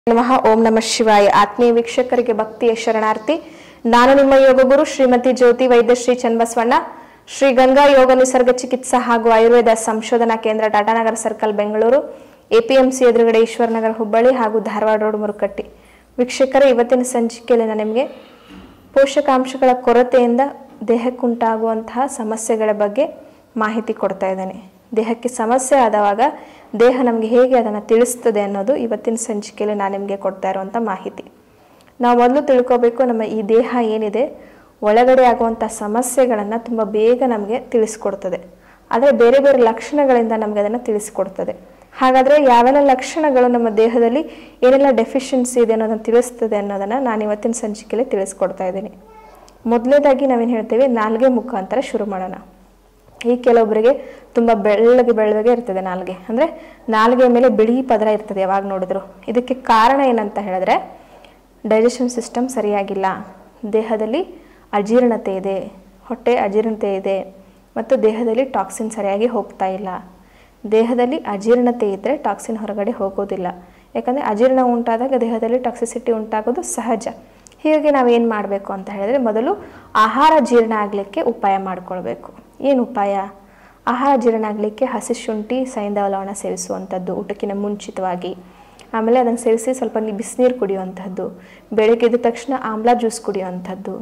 ನಮಃ ಓಂ ನಮಃ ಶಿವಾಯ ಆತ್ಮೀಯ ವೀಕ್ಷಕರಿಗೆ ಭಕ್ತಿಯ ಶರಣಾರ್ಥಿ ನಾನು ನಿಮ್ಮ ಯೋಗ ಗುರು ಶ್ರೀಮತಿ ಜ್ಯೋತಿ ವೈದ್ಯ ಶ್ರೀ ಚನ್ನಬಸವಣ್ಣ ಶ್ರೀ ಗಂಗಾ ಯೋಗ ನಿಸರ್ಗ ಚಿಕಿತ್ಸಾ ಹಾಗೂ ಆಯುರ್ವೇದ ಸಂಶೋಧನಾ ಕೇಂದ್ರ ಟಾಟಾನಗರ ಸರ್ಕಲ್ ಬೆಂಗಳೂರು ಎಪಿಎಂಸಿ ಎದುರುಗಡೆ ಈಶ್ವರನಗರ ಹುಬ್ಬಳ್ಳಿ ಹಾಗೂ ಧಾರವಾಡ ರೋಡ್ ಮುರುಕಟ್ಟಿ ವೀಕ್ಷಕರೇ ಇವತ್ತಿನ ಸಂಚಿಕೆಯಲ್ಲಿ ನಾನು ನಿಮಗೆ ಪೋಷಕಾಂಶಗಳ ಕೊರತೆಯಿಂದ ದೇಹಕ್ಕುಂಟಾಗುವಂತಹ ಸಮಸ್ಯೆಗಳ ಬಗ್ಗೆ ಮಾಹಿತಿ ಕೊಡ್ತಾ ಇದ್ದೇನೆ ದೇಹಕ್ಕೆ ಸಮಸ್ಯೆ ಆದವಾಗ ದೇಹ ನಮಗೆ ಹೇಗೆ ಅದನ್ನು ತಿಳಿಸ್ತದೆ ಅನ್ನೋದು ಇವತ್ತಿನ ಸಂಚಿಕೆಯಲ್ಲಿ ನಾನು ನಿಮಗೆ ಕೊಡ್ತಾ ಇರುವಂಥ ಮಾಹಿತಿ ನಾವು ಮೊದಲು ತಿಳ್ಕೋಬೇಕು ನಮ್ಮ ಈ ದೇಹ ಏನಿದೆ ಒಳಗಡೆ ಆಗುವಂಥ ಸಮಸ್ಯೆಗಳನ್ನು ತುಂಬ ಬೇಗ ನಮಗೆ ತಿಳಿಸ್ಕೊಡ್ತದೆ ಆದರೆ ಬೇರೆ ಬೇರೆ ಲಕ್ಷಣಗಳಿಂದ ನಮಗೆ ಅದನ್ನು ತಿಳಿಸ್ಕೊಡ್ತದೆ ಹಾಗಾದರೆ ಯಾವೆಲ್ಲ ಲಕ್ಷಣಗಳು ನಮ್ಮ ದೇಹದಲ್ಲಿ ಏನೆಲ್ಲ ಡೆಫಿಷಿಯನ್ಸಿ ಇದೆ ಅನ್ನೋದನ್ನು ತಿಳಿಸ್ತದೆ ಅನ್ನೋದನ್ನು ನಾನು ಇವತ್ತಿನ ಸಂಚಿಕೆಯಲ್ಲಿ ತಿಳಿಸ್ಕೊಡ್ತಾ ಇದ್ದೀನಿ ಮೊದಲನೇದಾಗಿ ನಾವೇನು ಹೇಳ್ತೇವೆ ನಾಲ್ಗೆ ಮುಖಾಂತರ ಶುರು ಮಾಡೋಣ ಈ ಕೆಲವೊಬ್ಬರಿಗೆ ತುಂಬ ಬೆಳ್ಳಗೆ ಬೆಳ್ಳಗೆ ಇರ್ತದೆ ನಾಲ್ಗೆ ಅಂದರೆ ನಾಲ್ಗೆ ಮೇಲೆ ಬಿಳಿ ಪದರ ಇರ್ತದೆ ಯಾವಾಗ ನೋಡಿದ್ರು ಇದಕ್ಕೆ ಕಾರಣ ಏನಂತ ಹೇಳಿದ್ರೆ ಡೈಜೆಷನ್ ಸಿಸ್ಟಮ್ ಸರಿಯಾಗಿಲ್ಲ ದೇಹದಲ್ಲಿ ಅಜೀರ್ಣತೆ ಇದೆ ಹೊಟ್ಟೆ ಅಜೀರ್ಣತೆ ಇದೆ ಮತ್ತು ದೇಹದಲ್ಲಿ ಟಾಕ್ಸಿನ್ ಸರಿಯಾಗಿ ಹೋಗ್ತಾ ಇಲ್ಲ ದೇಹದಲ್ಲಿ ಅಜೀರ್ಣತೆ ಇದ್ದರೆ ಟಾಕ್ಸಿನ್ ಹೊರಗಡೆ ಹೋಗೋದಿಲ್ಲ ಯಾಕಂದರೆ ಅಜೀರ್ಣ ಉಂಟಾದಾಗ ದೇಹದಲ್ಲಿ ಟಾಕ್ಸಿಸಿಟಿ ಉಂಟಾಗೋದು ಸಹಜ ಹೀಗಾಗಿ ನಾವೇನು ಮಾಡಬೇಕು ಅಂತ ಹೇಳಿದ್ರೆ ಮೊದಲು ಆಹಾರ ಜೀರ್ಣ ಆಗಲಿಕ್ಕೆ ಉಪಾಯ ಮಾಡಿಕೊಳ್ಬೇಕು ಏನು ಉಪಾಯ ಆಹಾರ ಜೀರ್ಣ ಆಗಲಿಕ್ಕೆ ಹಸಿ ಶುಂಠಿ ಸೈಂಧವ ಲವಣ ಸೇವಿಸುವಂಥದ್ದು ಊಟಕ್ಕಿಂತ ಮುಂಚಿತವಾಗಿ ಆಮೇಲೆ ಅದನ್ನು ಸೇವಿಸಿ ಸ್ವಲ್ಪ ನಿ- ಬಿಸಿನೀರು ಕುಡಿಯುವಂಥದ್ದು ಬೆಳಗ್ಗೆ ಎದ್ದ ತಕ್ಷಣ ಆಮ್ಲ ಜ್ಯೂಸ್ ಕುಡಿಯುವಂಥದ್ದು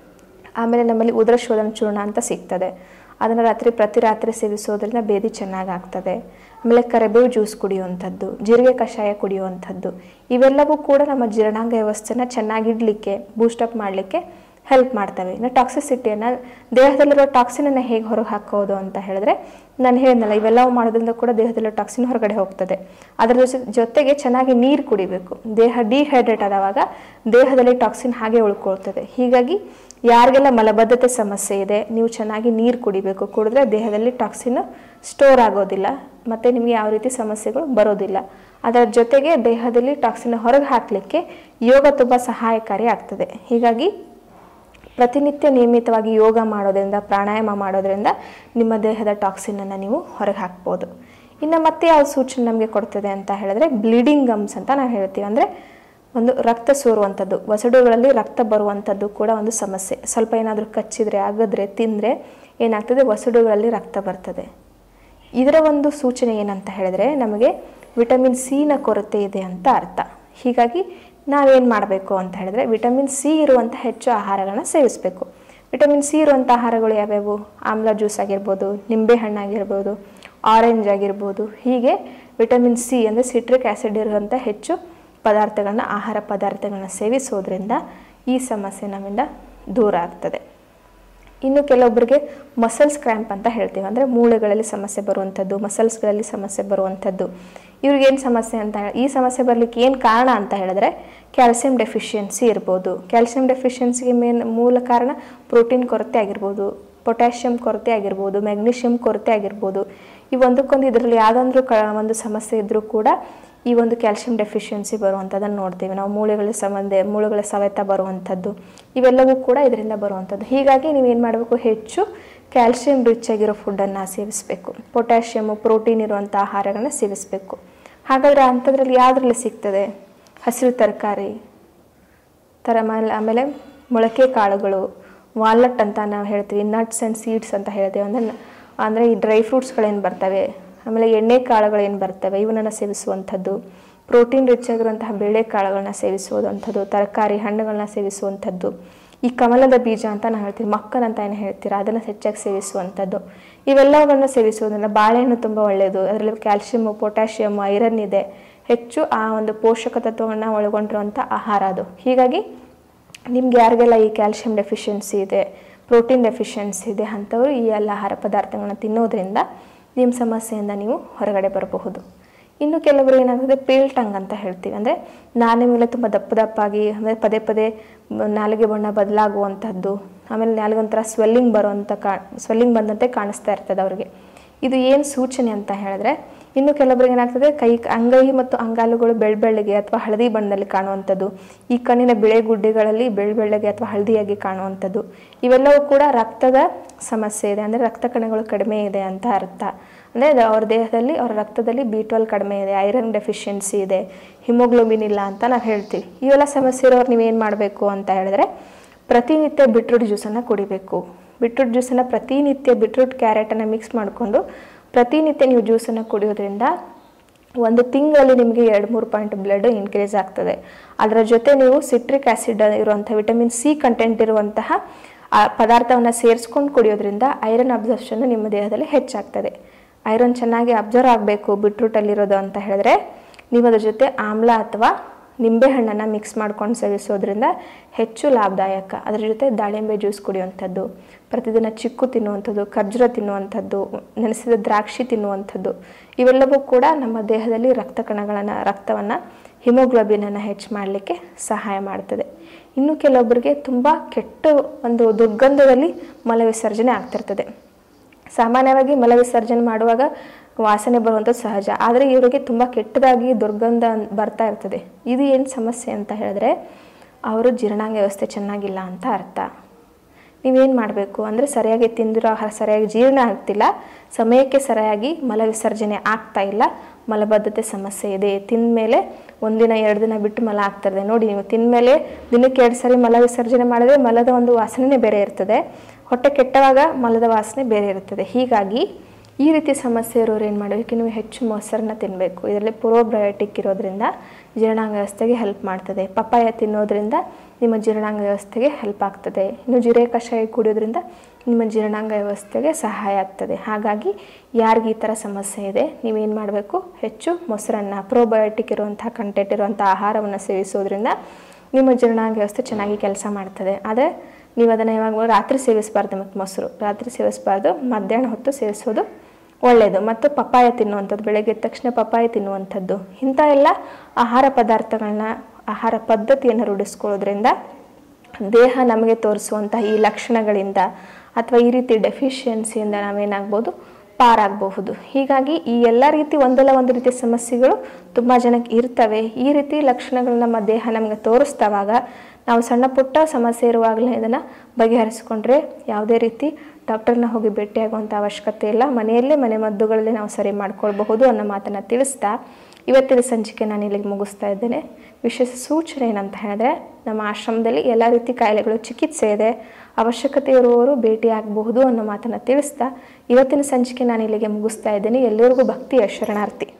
ಆಮೇಲೆ ನಮ್ಮಲ್ಲಿ ಉದರ ಶೋಧನ ಚೂರ್ಣ ಅಂತ ಸಿಗ್ತದೆ ಅದನ್ನು ರಾತ್ರಿ ಪ್ರತಿ ರಾತ್ರಿ ಸೇವಿಸೋದ್ರಿಂದ ಬೇದಿ ಚೆನ್ನಾಗಿ ಆಗ್ತದೆ ಆಮೇಲೆ ಕರಿಬೇವು ಜ್ಯೂಸ್ ಕುಡಿಯುವಂಥದ್ದು ಜೀರಿಗೆ ಕಷಾಯ ಕುಡಿಯುವಂಥದ್ದು ಇವೆಲ್ಲವೂ ಕೂಡ ನಮ್ಮ ಜೀರ್ಣಾಂಗ ವ್ಯವಸ್ಥೆನ ಚೆನ್ನಾಗಿಡಲಿಕ್ಕೆ ಬೂಸ್ಟಪ್ ಮಾಡಲಿಕ್ಕೆ ಹೆಲ್ಪ್ ಮಾಡ್ತವೆ ಇನ್ನು ಟಾಕ್ಸಿಸಿಟಿಯನ್ನು ದೇಹದಲ್ಲಿರೋ ಟಾಕ್ಸಿನನ್ನು ಹೇಗೆ ಹೊರಗೆ ಹಾಕೋದು ಅಂತ ಹೇಳಿದ್ರೆ ನಾನು ಹೇಳಿದ್ನಲ್ಲ ಇವೆಲ್ಲವೂ ಮಾಡೋದ್ರಿಂದ ಕೂಡ ದೇಹದಲ್ಲಿರೋ ಟಾಕ್ಸಿನ್ ಹೊರಗಡೆ ಹೋಗ್ತದೆ ಅದರ ಜೊತೆ- ಜೊತೆಗೆ ಚೆನ್ನಾಗಿ ನೀರು ಕುಡಿಬೇಕು ದೇಹ ಡಿಹೈಡ್ರೇಟ್ ಆದವಾಗ ದೇಹದಲ್ಲಿ ಟಾಕ್ಸಿನ್ ಹಾಗೆ ಉಳ್ಕೊಳ್ತದೆ ಹೀಗಾಗಿ ಯಾರಿಗೆಲ್ಲ ಮಲಬದ್ಧತೆ ಸಮಸ್ಯೆ ಇದೆ ನೀವು ಚೆನ್ನಾಗಿ ನೀರು ಕುಡಿಬೇಕು ಕುಡಿದ್ರೆ ದೇಹದಲ್ಲಿ ಟಾಕ್ಸಿನ್ ಸ್ಟೋರ್ ಆಗೋದಿಲ್ಲ ಮತ್ತು ನಿಮಗೆ ಯಾವ ರೀತಿ ಸಮಸ್ಯೆಗಳು ಬರೋದಿಲ್ಲ ಅದರ ಜೊತೆಗೆ ದೇಹದಲ್ಲಿ ಟಾಕ್ಸಿನ್ ಹೊರಗೆ ಹಾಕಲಿಕ್ಕೆ ಯೋಗ ತುಂಬ ಸಹಾಯಕಾರಿ ಆಗ್ತದೆ ಹೀಗಾಗಿ ಪ್ರತಿನಿತ್ಯ ನಿಯಮಿತವಾಗಿ ಯೋಗ ಮಾಡೋದ್ರಿಂದ ಪ್ರಾಣಾಯಾಮ ಮಾಡೋದ್ರಿಂದ ನಿಮ್ಮ ದೇಹದ ಟಾಕ್ಸಿನನ್ನು ನೀವು ಹೊರಗೆ ಹಾಕ್ಬೋದು ಇನ್ನು ಮತ್ತೆ ಯಾವ ಸೂಚನೆ ನಮಗೆ ಕೊಡ್ತದೆ ಅಂತ ಹೇಳಿದ್ರೆ ಬ್ಲೀಡಿಂಗ್ ಗಮ್ಸ್ ಅಂತ ನಾವು ಹೇಳ್ತೀವಿ ಅಂದರೆ ಒಂದು ರಕ್ತ ಸೋರುವಂಥದ್ದು ವಸಡುಗಳಲ್ಲಿ ರಕ್ತ ಬರುವಂಥದ್ದು ಕೂಡ ಒಂದು ಸಮಸ್ಯೆ ಸ್ವಲ್ಪ ಏನಾದರೂ ಕಚ್ಚಿದ್ರೆ ಅಗದ್ರೆ ತಿಂದರೆ ಏನಾಗ್ತದೆ ವಸಡುಗಳಲ್ಲಿ ರಕ್ತ ಬರ್ತದೆ ಇದರ ಒಂದು ಸೂಚನೆ ಏನಂತ ಹೇಳಿದ್ರೆ ನಮಗೆ ವಿಟಮಿನ್ ಸಿನ ಕೊರತೆ ಇದೆ ಅಂತ ಅರ್ಥ ಹೀಗಾಗಿ ನಾವೇನು ಮಾಡಬೇಕು ಅಂತ ಹೇಳಿದ್ರೆ ವಿಟಮಿನ್ ಸಿ ಇರುವಂಥ ಹೆಚ್ಚು ಆಹಾರಗಳನ್ನ ಸೇವಿಸಬೇಕು ವಿಟಮಿನ್ ಸಿ ಇರುವಂಥ ಆಹಾರಗಳು ಯಾವ್ಯಾವು ಆಮ್ಲ ಜ್ಯೂಸ್ ಆಗಿರ್ಬೋದು ನಿಂಬೆ ಹಣ್ಣಾಗಿರ್ಬೋದು ಆರೆಂಜ್ ಆಗಿರ್ಬೋದು ಹೀಗೆ ವಿಟಮಿನ್ ಸಿ ಅಂದರೆ ಸಿಟ್ರಿಕ್ ಆ್ಯಸಿಡ್ ಇರುವಂಥ ಹೆಚ್ಚು ಪದಾರ್ಥಗಳನ್ನ ಆಹಾರ ಪದಾರ್ಥಗಳನ್ನ ಸೇವಿಸೋದ್ರಿಂದ ಈ ಸಮಸ್ಯೆ ನಮ್ಮಿಂದ ದೂರ ಆಗ್ತದೆ ಇನ್ನು ಕೆಲವೊಬ್ಬರಿಗೆ ಮಸಲ್ಸ್ ಕ್ರ್ಯಾಂಪ್ ಅಂತ ಹೇಳ್ತೀವಿ ಅಂದರೆ ಮೂಳೆಗಳಲ್ಲಿ ಸಮಸ್ಯೆ ಬರುವಂಥದ್ದು ಮಸಲ್ಸ್ಗಳಲ್ಲಿ ಸಮಸ್ಯೆ ಬರುವಂಥದ್ದು ಇವ್ರಿಗೇನು ಸಮಸ್ಯೆ ಅಂತ ಹೇಳಿ ಈ ಸಮಸ್ಯೆ ಬರಲಿಕ್ಕೆ ಏನು ಕಾರಣ ಅಂತ ಹೇಳಿದ್ರೆ ಕ್ಯಾಲ್ಸಿಯಂ ಡೆಫಿಷಿಯನ್ಸಿ ಇರ್ಬೋದು ಕ್ಯಾಲ್ಸಿಯಂ ಡೆಫಿಷಿಯನ್ಸಿಗೆ ಮೇನ್ ಮೂಲ ಕಾರಣ ಪ್ರೋಟೀನ್ ಕೊರತೆ ಆಗಿರ್ಬೋದು ಪೊಟ್ಯಾಷಿಯಂ ಕೊರತೆ ಆಗಿರ್ಬೋದು ಮೆಗ್ನೀಷಿಯಂ ಕೊರತೆ ಆಗಿರ್ಬೋದು ಈ ಒಂದಕ್ಕೊಂದು ಇದರಲ್ಲಿ ಯಾವುದಾದ್ರೂ ಕ ಒಂದು ಸಮಸ್ಯೆ ಇದ್ದರೂ ಕೂಡ ಈ ಒಂದು ಕ್ಯಾಲ್ಸಿಯಂ ಡೆಫಿಷಿಯನ್ಸಿ ಬರುವಂಥದ್ದನ್ನು ನೋಡ್ತೀವಿ ನಾವು ಮೂಳೆಗಳ ಸಂಬಂಧ ಮೂಳೆಗಳ ಸವೆತ ಬರುವಂಥದ್ದು ಇವೆಲ್ಲವೂ ಕೂಡ ಇದರಿಂದ ಬರುವಂಥದ್ದು ಹೀಗಾಗಿ ನೀವೇನು ಮಾಡಬೇಕು ಹೆಚ್ಚು ಕ್ಯಾಲ್ಸಿಯಂ ರಿಚ್ ಆಗಿರೋ ಫುಡ್ಡನ್ನು ಸೇವಿಸಬೇಕು ಪೊಟ್ಯಾಷಿಯಮು ಪ್ರೋಟೀನ್ ಇರುವಂಥ ಆಹಾರಗಳನ್ನ ಸೇವಿಸಬೇಕು ಹಾಗಾದರೆ ಅಂಥದ್ರಲ್ಲಿ ಯಾವುದ್ರಲ್ಲಿ ಸಿಗ್ತದೆ ಹಸಿರು ತರಕಾರಿ ಥರ ಆಮೇಲೆ ಆಮೇಲೆ ಮೊಳಕೆ ಕಾಳುಗಳು ವಾಲ್ನಟ್ ಅಂತ ನಾವು ಹೇಳ್ತೀವಿ ನಟ್ಸ್ ಆ್ಯಂಡ್ ಸೀಡ್ಸ್ ಅಂತ ಹೇಳ್ತೀವಿ ಅಂದರೆ ಅಂದರೆ ಈ ಡ್ರೈ ಫ್ರೂಟ್ಸ್ಗಳೇನು ಬರ್ತವೆ ಆಮೇಲೆ ಎಣ್ಣೆ ಕಾಳುಗಳೇನು ಬರ್ತವೆ ಇವನನ್ನು ಸೇವಿಸುವಂಥದ್ದು ಪ್ರೋಟೀನ್ ರಿಚ್ ಆಗಿರುವಂತಹ ಬೇಳೆಕಾಳುಗಳನ್ನ ಸೇವಿಸುವಂಥದ್ದು ತರಕಾರಿ ಹಣ್ಣುಗಳನ್ನ ಸೇವಿಸುವಂಥದ್ದು ಈ ಕಮಲದ ಬೀಜ ಅಂತ ನಾವು ಹೇಳ್ತೀವಿ ಮಕ್ಕನ್ ಅಂತ ಏನು ಹೇಳ್ತೀರಾ ಅದನ್ನು ಹೆಚ್ಚಾಗಿ ಸೇವಿಸುವಂಥದ್ದು ಇವೆಲ್ಲವುಗಳನ್ನ ಸೇವಿಸುವುದರಿಂದ ಬಾಳೆಹಣ್ಣು ತುಂಬ ಒಳ್ಳೆಯದು ಅದರಲ್ಲಿ ಕ್ಯಾಲ್ಶಿಯಮು ಪೊಟ್ಯಾಷಿಯಮ್ ಐರನ್ ಇದೆ ಹೆಚ್ಚು ಆ ಒಂದು ಪೋಷಕ ತತ್ವವನ್ನು ಒಳಗೊಂಡಿರುವಂಥ ಆಹಾರ ಅದು ಹೀಗಾಗಿ ನಿಮ್ಗೆ ಯಾರಿಗೆಲ್ಲ ಈ ಕ್ಯಾಲ್ಶಿಯಂ ಡೆಫಿಷಿಯನ್ಸಿ ಇದೆ ಪ್ರೋಟೀನ್ ಡೆಫಿಷಿಯನ್ಸಿ ಇದೆ ಅಂಥವರು ಈ ಎಲ್ಲ ಆಹಾರ ಪದಾರ್ಥಗಳನ್ನ ತಿನ್ನೋದ್ರಿಂದ ನಿಮ್ಮ ಸಮಸ್ಯೆಯಿಂದ ನೀವು ಹೊರಗಡೆ ಬರಬಹುದು ಇನ್ನು ಕೆಲವರು ಏನಾಗ್ತದೆ ಪೇಲ್ ಟಂಗ್ ಅಂತ ಹೇಳ್ತೀವಿ ಅಂದರೆ ನಾಲಿಗೆ ಮೇಲೆ ತುಂಬ ದಪ್ಪ ದಪ್ಪಾಗಿ ಅಂದರೆ ಪದೇ ಪದೇ ಮ- ನಾಲಿಗೆ ಬಣ್ಣ ಬದಲಾಗುವಂಥದ್ದು ಆಮೇಲೆ ನಾಲಿಗೆ ಒಂಥರ ಸ್ವೆಲ್ಲಿಂಗ್ ಬರುವಂಥ ಕಾ ಸ್ವೆಲ್ಲಿಂಗ್ ಬಂದಂತೆ ಕಾಣಿಸ್ತಾ ಇರ್ತದೆ ಅವ್ರಿಗೆ ಇದು ಏನು ಸೂಚನೆ ಅಂತ ಹೇಳಿದ್ರೆ ಇನ್ನು ಕೆಲವರಿಗೆ ಏನಾಗ್ತದೆ ಕೈ ಅಂಗೈ ಮತ್ತು ಅಂಗಾಲುಗಳು ಬೆಳ್ ಬೆಳ್ಳಗೆ ಅಥವಾ ಹಳದಿ ಬಣ್ಣದಲ್ಲಿ ಕಾಣುವಂಥದ್ದು ಈ ಕಣ್ಣಿನ ಬಿಳೆ ಗುಡ್ಡೆಗಳಲ್ಲಿ ಬೆಳ್ ಬೆಳ್ಳಗೆ ಅಥವಾ ಹಳದಿಯಾಗಿ ಕಾಣುವಂಥದ್ದು ಇವೆಲ್ಲವೂ ಕೂಡ ರಕ್ತದ ಸಮಸ್ಯೆ ಇದೆ ಅಂದರೆ ರಕ್ತ ಕಣಗಳು ಕಡಿಮೆ ಇದೆ ಅಂತ ಅರ್ಥ ಅಂದರೆ ಅವ್ರ ದೇಹದಲ್ಲಿ ಅವ್ರ ರಕ್ತದಲ್ಲಿ ಬಿ ಟ್ವೆಲ್ ಕಡಿಮೆ ಇದೆ ಐರನ್ ಡೆಫಿಷಿಯನ್ಸಿ ಇದೆ ಹಿಮೋಗ್ಲೋಬಿನ್ ಇಲ್ಲ ಅಂತ ನಾವು ಹೇಳ್ತೀವಿ ಇವೆಲ್ಲ ಸಮಸ್ಯೆ ಇರೋರು ನೀವೇನು ಮಾಡಬೇಕು ಅಂತ ಹೇಳಿದ್ರೆ ಪ್ರತಿನಿತ್ಯ ಬಿಟ್ರೂಟ್ ಜ್ಯೂಸನ್ನು ಕುಡಿಬೇಕು ಬಿಟ್ರೂಟ್ ಜ್ಯೂಸನ್ನು ಪ್ರತಿನಿತ್ಯ ಬಿಟ್ರೂಟ್ ಕ್ಯಾರೆಟನ್ನು ಮಿಕ್ಸ್ ಮಾಡಿಕೊಂಡು ಪ್ರತಿನಿತ್ಯ ನೀವು ಜ್ಯೂಸನ್ನು ಕುಡಿಯೋದ್ರಿಂದ ಒಂದು ತಿಂಗಳಲ್ಲಿ ನಿಮಗೆ ಎರಡು ಮೂರು ಪಾಯಿಂಟ್ ಬ್ಲಡ್ ಇನ್ಕ್ರೀಸ್ ಆಗ್ತದೆ ಅದರ ಜೊತೆ ನೀವು ಸಿಟ್ರಿಕ್ ಆ್ಯಸಿಡ್ ಇರುವಂಥ ವಿಟಮಿನ್ ಸಿ ಕಂಟೆಂಟ್ ಇರುವಂತಹ ಆ ಪದಾರ್ಥವನ್ನು ಸೇರಿಸ್ಕೊಂಡು ಕುಡಿಯೋದ್ರಿಂದ ಐರನ್ ಅಬ್ಸರ್ಪ್ಷನ್ ನಿಮ್ಮ ದೇಹದಲ್ಲಿ ಹೆಚ್ಚಾಗ್ತದೆ ಐರನ್ ಚೆನ್ನಾಗಿ ಅಬ್ಸರ್ವ್ ಆಗಬೇಕು ಬಿಟ್ರೂಟಲ್ಲಿರೋದು ಅಂತ ಹೇಳಿದ್ರೆ ನೀವು ಅದ್ರ ಜೊತೆ ಆಮ್ಲ ಅಥವಾ ನಿಂಬೆಹಣ್ಣನ್ನು ಮಿಕ್ಸ್ ಮಾಡ್ಕೊಂಡು ಸೇವಿಸೋದ್ರಿಂದ ಹೆಚ್ಚು ಲಾಭದಾಯಕ ಅದರ ಜೊತೆ ದಾಳಿಂಬೆ ಜ್ಯೂಸ್ ಕುಡಿಯುವಂಥದ್ದು ಪ್ರತಿದಿನ ಚಿಕ್ಕು ತಿನ್ನುವಂಥದ್ದು ಖರ್ಜೂರ ತಿನ್ನುವಂಥದ್ದು ನೆನೆಸಿದ ದ್ರಾಕ್ಷಿ ತಿನ್ನುವಂಥದ್ದು ಇವೆಲ್ಲವೂ ಕೂಡ ನಮ್ಮ ದೇಹದಲ್ಲಿ ರಕ್ತ ಕಣಗಳನ್ನು ರಕ್ತವನ್ನು ಹಿಮೋಗ್ಲೋಬಿನನ್ನು ಹೆಚ್ಚು ಮಾಡಲಿಕ್ಕೆ ಸಹಾಯ ಮಾಡ್ತದೆ ಇನ್ನು ಕೆಲವೊಬ್ಬರಿಗೆ ತುಂಬ ಕೆಟ್ಟ ಒಂದು ದುರ್ಗಂಧದಲ್ಲಿ ಮಲ ವಿಸರ್ಜನೆ ಆಗ್ತಿರ್ತದೆ ಸಾಮಾನ್ಯವಾಗಿ ಮಲ ವಿಸರ್ಜನೆ ಮಾಡುವಾಗ ವಾಸನೆ ಬರುವಂಥದ್ದು ಸಹಜ ಆದರೆ ಇವರಿಗೆ ತುಂಬ ಕೆಟ್ಟದಾಗಿ ದುರ್ಗಂಧ ಬರ್ತಾ ಇರ್ತದೆ ಇದು ಏನು ಸಮಸ್ಯೆ ಅಂತ ಹೇಳಿದ್ರೆ ಅವರು ಜೀರ್ಣಾಂಗ ವ್ಯವಸ್ಥೆ ಚೆನ್ನಾಗಿಲ್ಲ ಅಂತ ಅರ್ಥ ನೀವೇನು ಮಾಡಬೇಕು ಅಂದರೆ ಸರಿಯಾಗಿ ತಿಂದಿರೋ ಆಹಾರ ಸರಿಯಾಗಿ ಜೀರ್ಣ ಆಗ್ತಿಲ್ಲ ಸಮಯಕ್ಕೆ ಸರಿಯಾಗಿ ಮಲ ವಿಸರ್ಜನೆ ಆಗ್ತಾ ಇಲ್ಲ ಮಲಬದ್ಧತೆ ಸಮಸ್ಯೆ ಇದೆ ತಿಂದಮೇಲೆ ಒಂದಿನ ಎರಡು ದಿನ ಬಿಟ್ಟು ಮಲ ಆಗ್ತಿರ್ತದೆ ನೋಡಿ ನೀವು ತಿಂದಮೇಲೆ ದಿನಕ್ಕೆ ಎರಡು ಸರಿ ಮಲ ವಿಸರ್ಜನೆ ಮಾಡಿದ್ರೆ ಮಲದ ಒಂದು ವಾಸನೆ ಬೇರೆ ಇರ್ತದೆ ಹೊಟ್ಟೆ ಕೆಟ್ಟವಾಗ ಮಲದ ವಾಸನೆ ಬೇರೆ ಇರ್ತದೆ ಹೀಗಾಗಿ ಈ ರೀತಿ ಸಮಸ್ಯೆ ಇರೋರು ಏನು ಮಾಡಬೇಕು ನೀವು ಹೆಚ್ಚು ಮೊಸರನ್ನ ತಿನ್ನಬೇಕು ಇದರಲ್ಲಿ ಪ್ರೋಬಯೋಟಿಕ್ ಇರೋದ್ರಿಂದ ಜೀರ್ಣಾಂಗ ವ್ಯವಸ್ಥೆಗೆ ಹೆಲ್ಪ್ ಮಾಡ್ತದೆ ಪಪ್ಪಾಯ ತಿನ್ನೋದ್ರಿಂದ ನಿಮ್ಮ ಜೀರ್ಣಾಂಗ ವ್ಯವಸ್ಥೆಗೆ ಹೆಲ್ಪ್ ಆಗ್ತದೆ ಇನ್ನು ಜೀರೆ ಕಷಾಯ ಕುಡಿಯೋದ್ರಿಂದ ನಿಮ್ಮ ಜೀರ್ಣಾಂಗ ವ್ಯವಸ್ಥೆಗೆ ಸಹಾಯ ಆಗ್ತದೆ ಹಾಗಾಗಿ ಯಾರಿಗೆ ಈ ಥರ ಸಮಸ್ಯೆ ಇದೆ ನೀವೇನು ಮಾಡಬೇಕು ಹೆಚ್ಚು ಮೊಸರನ್ನ ಪ್ರೋಬಯೋಟಿಕ್ ಇರುವಂಥ ಕಂಟೆಂಟ್ ಇರುವಂಥ ಆಹಾರವನ್ನು ಸೇವಿಸೋದ್ರಿಂದ ನಿಮ್ಮ ಜೀರ್ಣಾಂಗ ವ್ಯವಸ್ಥೆ ಚೆನ್ನಾಗಿ ಕೆಲಸ ಮಾಡ್ತದೆ ಆದರೆ ನೀವು ಅದನ್ನು ಯಾವಾಗ ರಾತ್ರಿ ಸೇವಿಸಬಾರ್ದು ಮತ್ತು ಮೊಸರು ರಾತ್ರಿ ಸೇವಿಸಬಾರ್ದು ಮಧ್ಯಾಹ್ನ ಹೊತ್ತು ಸೇವಿಸೋದು ಒಳ್ಳೆಯದು ಮತ್ತು ಪಪ್ಪಾಯ ತಿನ್ನುವಂಥದ್ದು ಬೆಳಗ್ಗೆ ಎದ್ದ ತಕ್ಷಣ ಪಪ್ಪಾಯ ತಿನ್ನುವಂಥದ್ದು ಇಂಥ ಎಲ್ಲ ಆಹಾರ ಪದಾರ್ಥಗಳನ್ನ ಆಹಾರ ಪದ್ಧತಿಯನ್ನು ರೂಢಿಸ್ಕೊಳ್ಳೋದ್ರಿಂದ ದೇಹ ನಮಗೆ ತೋರಿಸುವಂಥ ಈ ಲಕ್ಷಣಗಳಿಂದ ಅಥವಾ ಈ ರೀತಿ ಡೆಫಿಷಿಯನ್ಸಿಯಿಂದ ನಾವೇನಾಗ್ಬೋದು ಪಾರಾಗಬಹುದು ಹೀಗಾಗಿ ಈ ಎಲ್ಲ ರೀತಿ ಒಂದಲ್ಲ ಒಂದು ರೀತಿಯ ಸಮಸ್ಯೆಗಳು ತುಂಬ ಜನಕ್ಕೆ ಇರ್ತವೆ ಈ ರೀತಿ ಲಕ್ಷಣಗಳು ನಮ್ಮ ದೇಹ ನಮಗೆ ತೋರಿಸ್ದವಾಗ ನಾವು ಸಣ್ಣ ಪುಟ್ಟ ಸಮಸ್ಯೆ ಇರುವಾಗಲೇ ಇದನ್ನು ಬಗೆಹರಿಸ್ಕೊಂಡ್ರೆ ಯಾವುದೇ ರೀತಿ ಡಾಕ್ಟರ್ನ ಹೋಗಿ ಭೇಟಿಯಾಗುವಂಥ ಅವಶ್ಯಕತೆ ಇಲ್ಲ ಮನೆಯಲ್ಲೇ ಮನೆ ಮದ್ದುಗಳಲ್ಲಿ ನಾವು ಸರಿ ಮಾಡ್ಕೊಳ್ಬಹುದು ಅನ್ನೋ ಮಾತನ್ನು ತಿಳಿಸ್ತಾ ಇವತ್ತಿನ ಸಂಚಿಕೆ ನಾನು ಇಲ್ಲಿಗೆ ಮುಗಿಸ್ತಾ ಇದ್ದೇನೆ ವಿಶೇಷ ಸೂಚನೆ ಏನಂತ ಹೇಳಿದ್ರೆ ನಮ್ಮ ಆಶ್ರಮದಲ್ಲಿ ಎಲ್ಲ ರೀತಿ ಕಾಯಿಲೆಗಳು ಚಿಕಿತ್ಸೆ ಇದೆ ಅವಶ್ಯಕತೆ ಇರುವವರು ಭೇಟಿಯಾಗಬಹುದು ಅನ್ನೋ ಮಾತನ್ನು ತಿಳಿಸ್ತಾ ಇವತ್ತಿನ ಸಂಚಿಕೆ ನಾನು ಇಲ್ಲಿಗೆ ಮುಗಿಸ್ತಾ ಇದ್ದೇನೆ ಎಲ್ಲರಿಗೂ ಭಕ್ತಿಯ ಶರಣಾರ್ಥಿ